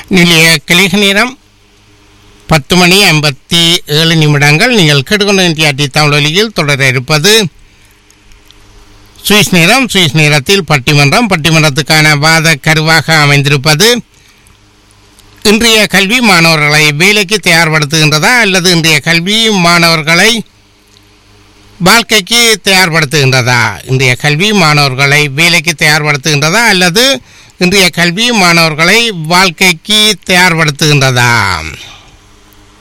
நிலைய கலிக நேரம் பத்து மணி ஐம்பத்தி ஏழு நிமிடங்கள் நீங்கள் கேட்டுக்கொண்ட இந்தியாட்டி தமிழொலியில் தொடர இருப்பது சுவிஸ் நேரம் சுவிஸ் நேரத்தில் பட்டிமன்றம் பட்டிமன்றத்துக்கான வாத கருவாக அமைந்திருப்பது இன்றைய கல்வி மாணவர்களை வேலைக்கு தயார்படுத்துகின்றதா அல்லது இன்றைய கல்வி மாணவர்களை வாழ்க்கைக்கு தயார்படுத்துகின்றதா இன்றைய கல்வி மாணவர்களை வேலைக்கு தயார்படுத்துகின்றதா அல்லது இன்றைய கல்வி மாணவர்களை வாழ்க்கைக்கு தயார்படுத்துகின்றதா